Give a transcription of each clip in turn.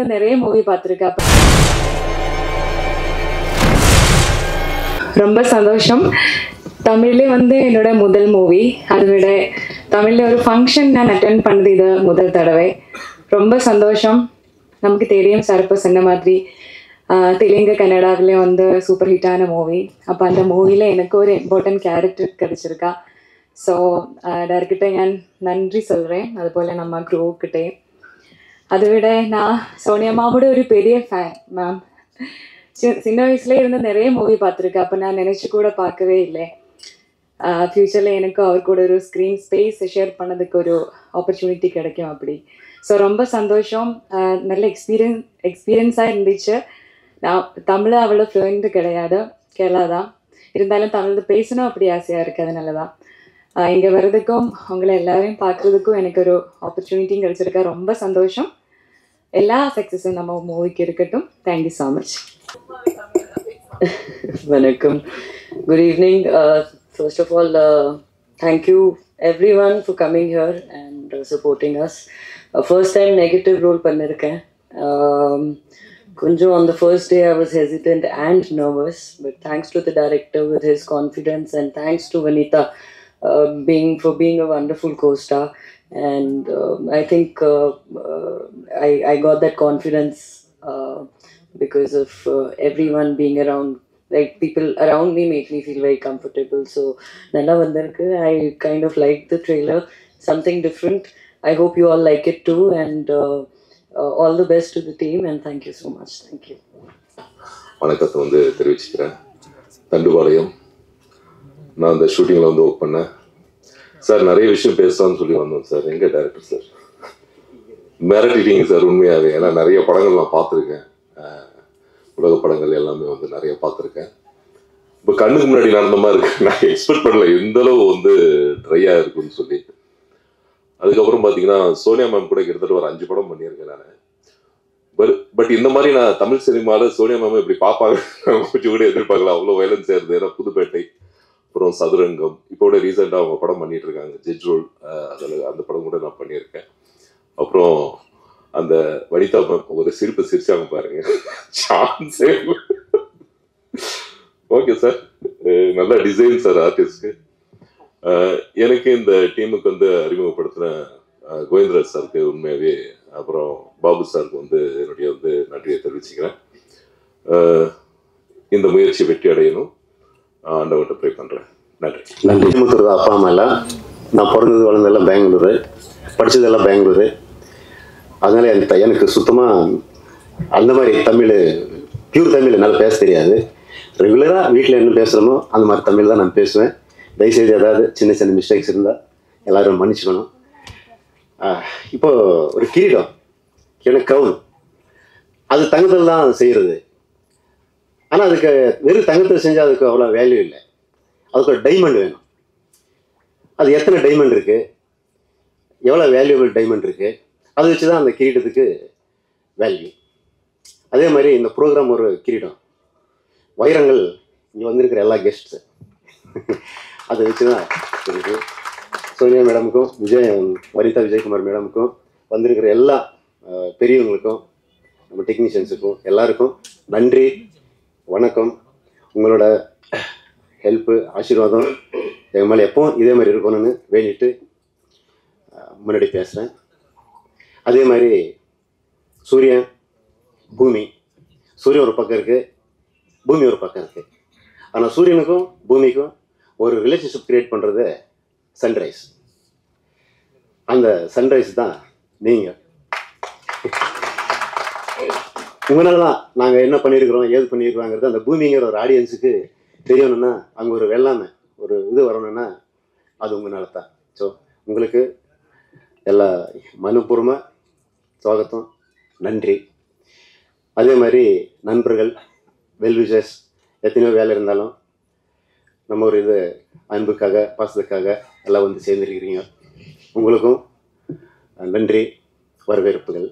இருந்து நிறைய மூவி பார்த்துருக்கேன் அப்ப ரொம்ப சந்தோஷம் தமிழ்லே வந்து என்னோட முதல் மூவி அதை விட தமிழில் ஒரு ஃபங்க்ஷன் நான் அட்டென்ட் பண்ணது இது முதல் தடவை ரொம்ப சந்தோஷம் நமக்கு தெரியும் சார் இப்போ சொன்ன மாதிரி ஆஹ், தெலுங்கு கன்னடாவிலே வந்து சூப்பர் ஹிட்டான மூவி அப்போ அந்த மூவியில் எனக்கு ஒரு இம்பார்ட்டன்ட் கேரக்டர் கிடைச்சிருக்கா ஸோ டேரக்டர்கிட்ட ഞാൻ നന്ദി சொல்கிறேன் അതുപോലെ நம்ம க்ரூக்கிட்டே அதை விட நான் சோனியம்மாவோட ஒரு பெரிய ஃபேன் மேம் சின்ன வயசுல இருந்து நிறைய மூவி பார்த்துருக்கேன் அப்போ நான் நினைச்சு கூட பார்க்கவே இல்லை ஃப்யூச்சரில் எனக்கு அவர் கூட ஒரு ஸ்க்ரீன் ஸ்பேஸ் ஷேர் பண்ணதுக்கு ஒரு ஆப்பர்ச்சுனிட்டி கிடைக்கும் அப்படி ஸோ ரொம்ப சந்தோஷம் ஆஹ் நல்ல எக்ஸ்பீரியன்ஸ் எக்ஸ்பீரியன்ஸாக இருந்துச்சு நான் தமிழ் அவ்வளோ ஃப்ளூயண்ட் கிடையாது கேரளா தான் இருந்தாலும் தமிழ் பேசணும் அப்படி ஆசையாக இருக்குது அதனால தான் இங்கே வர்றதுக்கும் உங்களை எல்லாரையும் பார்க்குறதுக்கும் எனக்கு ஒரு ஆப்பர்ச்சுனிட்டியும் கிடைச்சிருக்கா ரொம்ப சந்தோஷம் எல்லா சக்ஸஸும் நம்ம மூவிக்கு இருக்கட்டும் thank you so much Vanakkam. Good evening. Uh, first of all, uh, thank you everyone for coming here and uh, supporting us. Uh, first time negative role பண்ணிருக்கேன் um, கொஞ்சம் on the first day I was hesitant and nervous but thanks to the director with his confidence and thanks to Vanita uh, being for being a wonderful co-star and um, I think uh, uh, I, I got that confidence uh, because of uh, everyone being around like people around me make me feel very comfortable so nalla vandirukku i kind of like the trailer something different i hope you all like it too and uh, uh, all the best to the team and thank you so much thank you வணக்கத்தை வந்து தெரிவிச்சுக்கிறேன் தண்டுபாளையம் நான் அந்த ஷூட்டிங்கில் வந்து work பண்ணேன் sir நிறைய விஷயம் பேசலாம்னு சொல்லி வந்தோம் சார் எங்க டேரக்டர் சார் மிரட்டிட்டீங்க சார் உண்மையாகவே ஏன்னா நிறைய படங்கள் நான் பார்த்துருக்கேன் அஹ், உலக படங்கள் எல்லாமே வந்து நிறைய பார்த்துருக்கேன் இப்போ கண்ணுக்கு முன்னாடி நடந்த மாதிரி இருக்கு நான் எக்ஸ்பெக்ட் பண்ணல எந்த அளவு வந்து ட்ரையாக இருக்குன்னு சொல்லி அதுக்கப்புறம் பார்த்தீங்கன்னா சோனியா மேம் கூட கிட்டத்தட்ட ஒரு அஞ்சு படம் பண்ணியிருக்கேன் நான் பட் பட் இந்த மாதிரி நான் தமிழ் சினிமாவில் சோனியா மேம் இப்படி பார்ப்பாங்க கொஞ்சம் கூட எதிர்பார்க்கல அவ்வளோ வயலன்ஸ் ஆயிருது ஏன்னா புதுப்பேட்டை அப்புறம் சதுரங்கம் இப்போ கூட ரீசெண்டாக அவங்க படம் பண்ணிட்டு இருக்காங்க ஜெட் ரோல் அதில் அந்த படம் கூட நான் பண்ணியிருக்கேன் அப்புறம் அந்த வனிதா மேம் ஒரு சிரிப்பு சிரிச்சாங்க பாருங்க சான்ஸே ஓகே சார் நல்ல டிசைன் சார் ஆர்டிஸ்ட்க்கு எனக்கு இந்த டீமுக்கு வந்து அறிமுகப்படுத்தின அஹ், கோவிந்தராஜ் சாருக்கு உண்மையாகவே அப்புறம் பாபு சாருக்கு வந்து என்னுடைய வந்து நன்றியை தெரிவிச்சுக்கிறேன் அஹ், இந்த முயற்சி வெற்றி அடையணும் ஆண்டவர்கிட்ட ப்ரே பண்ணுறேன் நன்றி நன்றி முத்துறது அப்பா அம்மா எல்லாம் நான் பிறந்தது வளர்ந்ததெல்லாம் பெங்களூரு படித்ததெல்லாம் பெங்களூரு அதனால எனக்கு எனக்கு சுத்தமாக அந்த மாதிரி தமிழ் பியூர் தமிழ் என்னால் பேச தெரியாது ரெகுலராக வீட்டில் என்ன பேசுகிறோமோ அந்த மாதிரி தமிழ் தான் நான் பேசுவேன் தயவுசெய்து ஏதாவது சின்ன சின்ன மிஸ்டேக்ஸ் இருந்தால் எல்லாரும் மன்னிச்சுக்கணும் ஆஹ், இப்போ ஒரு கிரீடம் எனக்கு கவுன் அது தங்கத்தில் தான் செய்கிறது ஆனால் அதுக்கு வெறும் தங்கத்தில் செஞ்சால் அதுக்கு அவ்வளோ வேல்யூ இல்லை அதுக்கு ஒரு டைமண்ட் வேணும் அது எத்தனை டைமண்ட் இருக்கு எவ்வளோ வேல்யூபிள் டைமண்ட் இருக்கு அதை வச்சு தான் அந்த கிரீடத்துக்கு வேல்யூ அதே மாதிரி இந்த ப்ரோக்ராம் ஒரு கிரீடம் வைரங்கள் இங்கே வந்திருக்கிற எல்லா கெஸ்ட்ஸு அதை வச்சு தான் இருக்கு சோனியா மேடமுக்கும் விஜய் வனிதா விஜயகுமார் மேடமுக்கும் வந்திருக்கிற எல்லா அஹ், பெரியவங்களுக்கும் நம்ம டெக்னீஷியன்ஸுக்கும் எல்லாருக்கும் நன்றி வணக்கம் உங்களோட ஹெல்ப்பு ஆசீர்வாதம் எங்கள் மேலே எப்பவும் இதே மாதிரி இருக்கணும்னு வேண்டிட்டு அஹ், முன்னாடி பேசுகிறேன் அதே மாதிரி சூரியன் பூமி சூரியன் ஒரு பக்கம் இருக்குது பூமி ஒரு பக்கம் இருக்குது ஆனால் சூரியனுக்கும் பூமிக்கும் ஒரு ரிலேஷன்ஷிப் கிரியேட் பண்ணுறது சன்ரைஸ் அந்த சன்ரைஸ் தான் நீங்கள் உங்களால தான் நாங்கள் என்ன பண்ணியிருக்கிறோம் ஏது பண்ணியிருக்கிறோங்கிறது அந்த பூமிங்கிற ஒரு ஆடியன்ஸுக்கு தெரியணும்னா அங்கே ஒரு வெள்ளாமை ஒரு இது வரணும்னா அது உங்களால தான் ஸோ உங்களுக்கு எல்லா மனப்பூர்வமாக சுவாகத்தம் நன்றி அதே மாதிரி நண்பர்கள் வெல்விஷஸ் எத்தனையோ வேலை இருந்தாலும் நம்ம ஒரு இது அன்புக்காக பாசத்துக்காக எல்லாம் வந்து சேர்ந்துருக்கிறீங்க உங்களுக்கும் நன்றி வரவேற்புகள்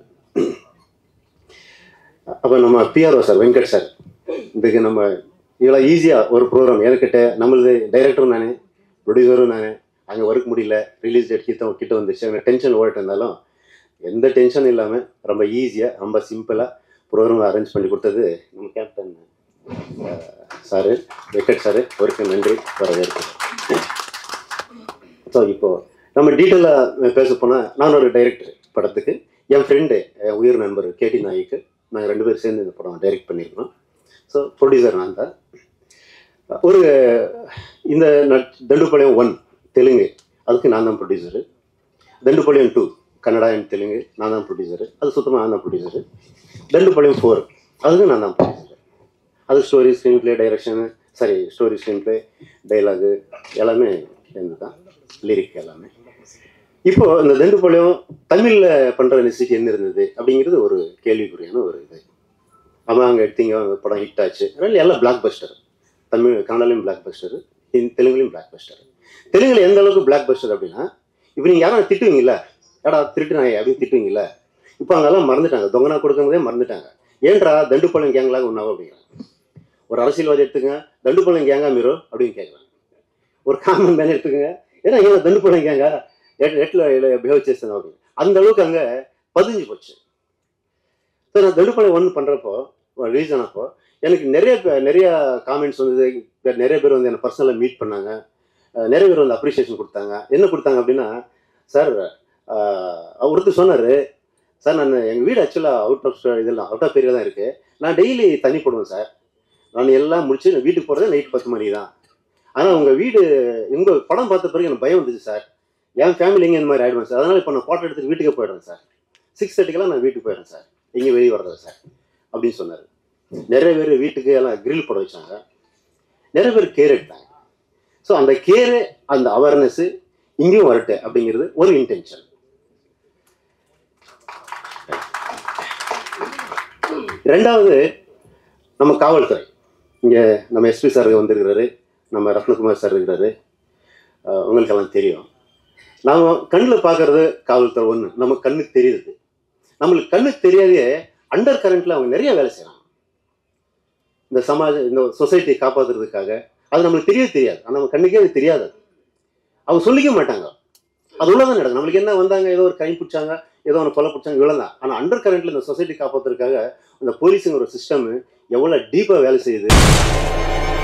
அப்போ நம்ம பிஆர்ஓ சார் வெங்கட் சார் இதுக்கு நம்ம இவ்வளோ ஈஸியாக ஒரு ப்ரோக்ராம் என்கிட்ட நம்மளது டைரக்டரும் நானே ப்ரொடியூசரும் நானே அங்கே ஒர்க் முடியல ரிலீஸ் டேட் கிட்ட கிட்ட வந்துச்சு அங்கே டென்ஷன் ஓடிட்டு இருந்தாலும் எந்த டென்ஷனும் இல்லாமல் ரொம்ப ஈஸியாக ரொம்ப சிம்பிளாக ப்ரோக்ராம் அரேஞ்ச் பண்ணி கொடுத்தது நம்ம கேப்டன் சாரு வெங்கட் சாரு அவருக்கு நன்றி வரவேற்கு ஸோ இப்போ நம்ம டீட்டெயிலாக பேச போனால் நான் ஒரு டைரக்டர் படத்துக்கு என் ஃப்ரெண்டு என் உயிர் நண்பர் கேடி நாய்க்கு நாங்கள் ரெண்டு பேரும் சேர்ந்து இந்த படம் டைரக்ட் பண்ணியிருக்கிறோம் ஸோ ப்ரொடியூசர் நான் தான் ஒரு இந்த நட்- தண்டுபாளையம் ஒன் தெலுங்கு அதுக்கு நான் தான் producer Dandupalyam to Kannada and Telugu நான் தான் ப்ரொடியூசரு அது சுத்தமாக நான் தான் ப்ரொடியூசரு தண்டுபாளையம் ஃபோர் அதுக்கு நான் தான் ப்ரொடியூசர் அது story screenplay direction sorry story screenplay dialogue எல்லாமே சேர்ந்து தான் லிரிக் எல்லாமே இப்போ இந்த தண்டுபாளையம் தமிழில் பண்ணுற நெசிட்டி என்ன இருந்தது அப்படிங்கிறது ஒரு கேள்விக்குறியான ஒரு இது அவன் அங்கே எடுத்தீங்க படம் ஹிட் ஆச்சு அதனால எல்லாம் பிளாக் பஸ்டர் தமிழ் கன்னடாலையும் பிளாக் பஸ்டர் தெலுங்குலையும் பிளாக் பஸ்டர் தெலுங்குல எந்த அளவுக்கு பிளாக் பஸ்டர் அப்படின்னா இப்போ நீங்கள் யாரும் திட்டுவீங்கல்ல ஏடா திருட்டுனாயே அப்படின்னு திட்டுவீங்கல்ல இப்போ அங்கெல்லாம் மறந்துட்டாங்க தொங்கனா கொடுக்குறதே மறந்துட்டாங்க ஏன்டா தண்டுப்பாளையம் கேங்கலாக ஒன்றாவும் அப்படிங்கிறாங்க ஒரு அரசியல்வாதி எடுத்துங்க தண்டுப்பாளையம் கேங்கா மீரோ அப்படின்னு கேட்குறாங்க ஒரு காமன் மேன் எடுத்துக்கங்க ஏன்னா ஏன் தண்டுப்பாளையம் கேங்கா எட்டில் பிஹேவ் చేస్తాను அப்படின்னு அந்த அளவுக்கு அங்கே பதிஞ்சு போச்சு ஸோ நான் தடுப்படை ஒன்று பண்ணுறப்போ ரிலீஸ் ஆனப்போ எனக்கு நிறைய பே- நிறைய காமெண்ட்ஸ் வந்தது இப்ப நிறைய பேர் வந்து என்னை பர்சனலாக மீட் பண்ணாங்க அஹ் நிறைய பேர் வந்து அப்ரிஷியேஷன் கொடுத்தாங்க என்ன கொடுத்தாங்க அப்படின்னா சார் ஒருத்தர் சொன்னார் சார் நான் எங்கள் வீடு ஆக்சுவலாக அவுட் ஆஃப் இதெல்லாம் அவுட் ஆஃப் ஏரியா தான் இருக்குது நான் டெய்லி தண்ணி போடுவேன் சார் நான் எல்லாம் முடிச்சு நான் வீட்டுக்கு போகிறதே நைட் பத்து மணி தான் ஆனால் உங்கள் வீடு உங்கள் படம் பார்த்த பிறகு எனக்கு பயம் வந்துச்சு சார் என் ஃபேமிலி எங்கே இந்த மாதிரி ஆயிடுவேன் சார் அதனால் இப்போ நான் ஃபோட்டோ எடுத்துட்டு வீட்டுக்கு போயிடுவேன் சார் சிக்ஸ் தேர்ட்டிக்கெல்லாம் நான் வீட்டுக்கு போயிடுறேன் சார் எங்கேயும் வெளியே வர்றது சார் அப்படின்னு சொன்னார் நிறைய பேர் வீட்டுக்கு எல்லாம் grill போட வச்சாங்க நிறைய பேர் கேர் எடுத்தாங்க ஸோ அந்த கேரு அந்த அவேர்னஸ் இங்கேயும் வரட்டு அப்படிங்கிறது ஒரு இன்டென்ஷன் ரெண்டாவது நம்ம காவல்துறை இங்கே நம்ம எஸ்பி சார் வந்திருக்கிறாரு நம்ம ரத்னகுமார் சார் இருக்கிறாரு அஹ் உங்களுக்கெல்லாம் தெரியும் நாம் கண்ணில் பார்க்கறது காவல்துறை ஒன்று நம்ம கண்ணுக்கு தெரியுது நம்மளுக்கு கண்ணுக்கு தெரியாதே அண்டர் கரண்ட்ல அவங்க நிறைய வேலை செய்கிறாங்க இந்த சமாஜ இந்த சொசைட்டியை காப்பாற்றுறதுக்காக அது நம்மளுக்கு தெரியவே தெரியாது ஆனால் நம்ம கண்ணுக்கே அது தெரியாது அது. அவங்க சொல்லிக்க மாட்டாங்க அது உள்ளதான் நடக்கும் நம்மளுக்கு என்ன வந்தாங்க ஏதோ ஒரு கை பிடிச்சாங்க ஏதோ ஒன்று கொலை பிடிச்சாங்க இவ்வளோதான் ஆனால் அண்டர் கரண்ட்ல இந்த சொசைட்டி காப்பாற்றுறதுக்காக அந்த போலீஸுங்கிற ஒரு சிஸ்டம் எவ்வளோ டீப்பாக வேலை செய்யுது